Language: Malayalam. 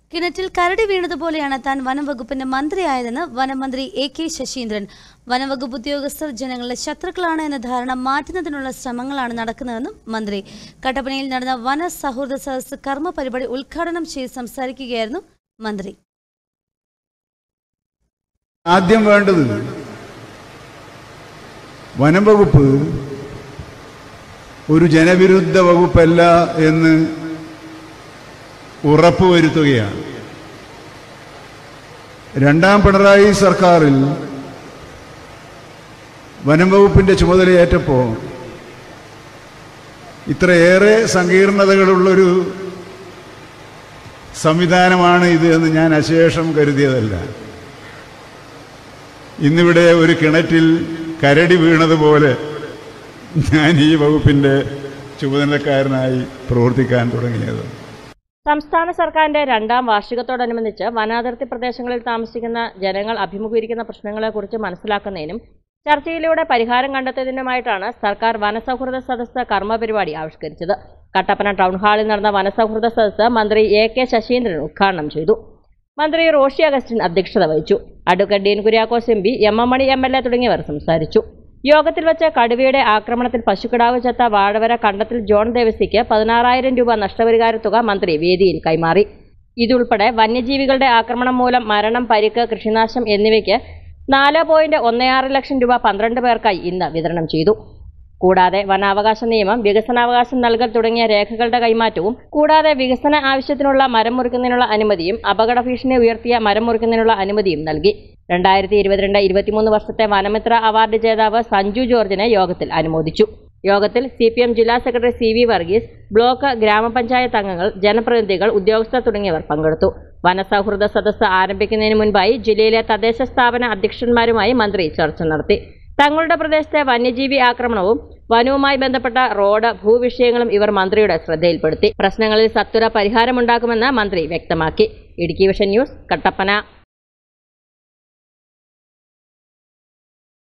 കിണറ്റിൽ കരടി വീണതുപോലെയാണ് താൻ വനം വകുപ്പിന്റെ മന്ത്രിയായതെന്ന് വനമന്ത്രി എ കെ ശശീന്ദ്രൻ വനവകുപ്പ് ഉദ്യോഗസ്ഥർ ജനങ്ങളുടെ ശത്രുക്കളാണ് എന്ന ധാരണ മാറ്റുന്നതിനുള്ള ശ്രമങ്ങളാണ് നടക്കുന്നതെന്നും മന്ത്രി കട്ടപ്പനയിൽ നടന്ന വന സൗഹൃദ സദസ് കർമ്മ പരിപാടി ഉദ്ഘാടനം ചെയ്ത് സംസാരിക്കുകയായിരുന്നു മന്ത്രി ആദ്യം വേണ്ടത് വനം വകുപ്പ് ഒരു ജനവിരുദ്ധ വകുപ്പല്ല എന്ന് ഉറപ്പുവരുത്തുകയാണ് രണ്ടാം പിണറായി സർക്കാരിൽ വനം വകുപ്പിന്റെ ചുമതലയേറ്റപ്പോൾ ഇത്രയേറെ സങ്കീർണതകളുള്ളൊരു സംവിധാനമാണ് ഇത് എന്ന് ഞാൻ അശേഷം കരുതിയതല്ല ഇന്നിവിടെ ഒരു കിണറ്റിൽ കരടി വീണതുപോലെ ഞാൻ ഈ വകുപ്പിന്റെ ചുമതലക്കാരനായി പ്രവർത്തിക്കാൻ തുടങ്ങിയത് സംസ്ഥാന സർക്കാരിന്റെ രണ്ടാം വാർഷികത്തോടനുബന്ധിച്ച് വനാതിർത്തി പ്രദേശങ്ങളിൽ താമസിക്കുന്ന ജനങ്ങൾ അഭിമുഖീകരിക്കുന്ന പ്രശ്നങ്ങളെക്കുറിച്ച് മനസ്സിലാക്കുന്നതിനും ചർച്ചയിലൂടെ പരിഹാരം കണ്ടെത്തുന്നതിനുമായിട്ടാണ് സർക്കാർ വനസൗഹൃദ സദസ്സ് കർമ്മ പരിപാടി ആവിഷ്കരിച്ചത് കട്ടപ്പന ടൗൺ ഹാളിൽ നടന്ന വനസൗഹൃദ സദസ്സ് മന്ത്രി എ കെ ശശീന്ദ്രൻ ഉദ്ഘാടനം ചെയ്തു മന്ത്രി റോഷി അഗസ്റ്റിൻ അധ്യക്ഷത വഹിച്ചു advocate Dean Kuriakose M P M M Mani M L A തുടങ്ങിയവർ സംസാരിച്ചു യോഗത്തിൽ വെച്ച് കടുവയുടെ ആക്രമണത്തിൽ പശുക്കിടാവ് ചത്ത വാഴവര കണ്ടത്തിൽ ജോൺ ദേവസിക്ക് പതിനാറായിരം രൂപ നഷ്ടപരിഹാര തുക മന്ത്രി വേദിയിൽ കൈമാറി ഇതുൾപ്പെടെ വന്യജീവികളുടെ ആക്രമണം മൂലം മരണം പരിക്ക് കൃഷിനാശം എന്നിവയ്ക്ക് നാല് പോയിന്റ് ഒന്നയാറ് ലക്ഷം രൂപ പന്ത്രണ്ട് പേർക്കായി ഇന്ന് വിതരണം ചെയ്തു കൂടാതെ വനാവകാശ നിയമം വികസനാവകാശം നൽകൽ തുടങ്ങിയ രേഖകളുടെ കൈമാറ്റവും കൂടാതെ വികസന ആവശ്യത്തിനുള്ള മരം മുറിക്കുന്നതിനുള്ള അനുമതിയും അപകട ഭീഷണി ഉയർത്തിയ മരം മുറിക്കുന്നതിനുള്ള അനുമതിയും നൽകി രണ്ടായിരത്തി ഇരുപത്തിരണ്ട് ഇരുപത്തിമൂന്ന് വർഷത്തെ വനമിത്ര അവാർഡ് ജേതാവ് സഞ്ജു ജോർജിനെ യോഗത്തിൽ അനുമോദിച്ചു യോഗത്തിൽ സി പി എം ജില്ലാ secretary C V Varghese block ഗ്രാമപഞ്ചായത്ത് അംഗങ്ങൾ ജനപ്രതിനിധികൾ ഉദ്യോഗസ്ഥർ തുടങ്ങിയവർ പങ്കെടുത്തു വനസൗഹൃദ സദസ്സ് ആരംഭിക്കുന്നതിന് മുൻപായി ജില്ലയിലെ തദ്ദേശ സ്ഥാപന അധ്യക്ഷന്മാരുമായി മന്ത്രി ചർച്ച നടത്തി തങ്ങളുടെ പ്രദേശത്തെ വന്യജീവി ആക്രമണവും വനവുമായി ബന്ധപ്പെട്ട റോഡ് ഭൂവിഷയങ്ങളും ഇവർ മന്ത്രിയുടെ ശ്രദ്ധയിൽപ്പെടുത്തി പ്രശ്നങ്ങളിൽ സത്വര പരിഹാരമുണ്ടാക്കുമെന്ന് മന്ത്രി വ്യക്തമാക്കി ഇടുക്കി വിഷൻ ന്യൂസ് കട്ടപ്പന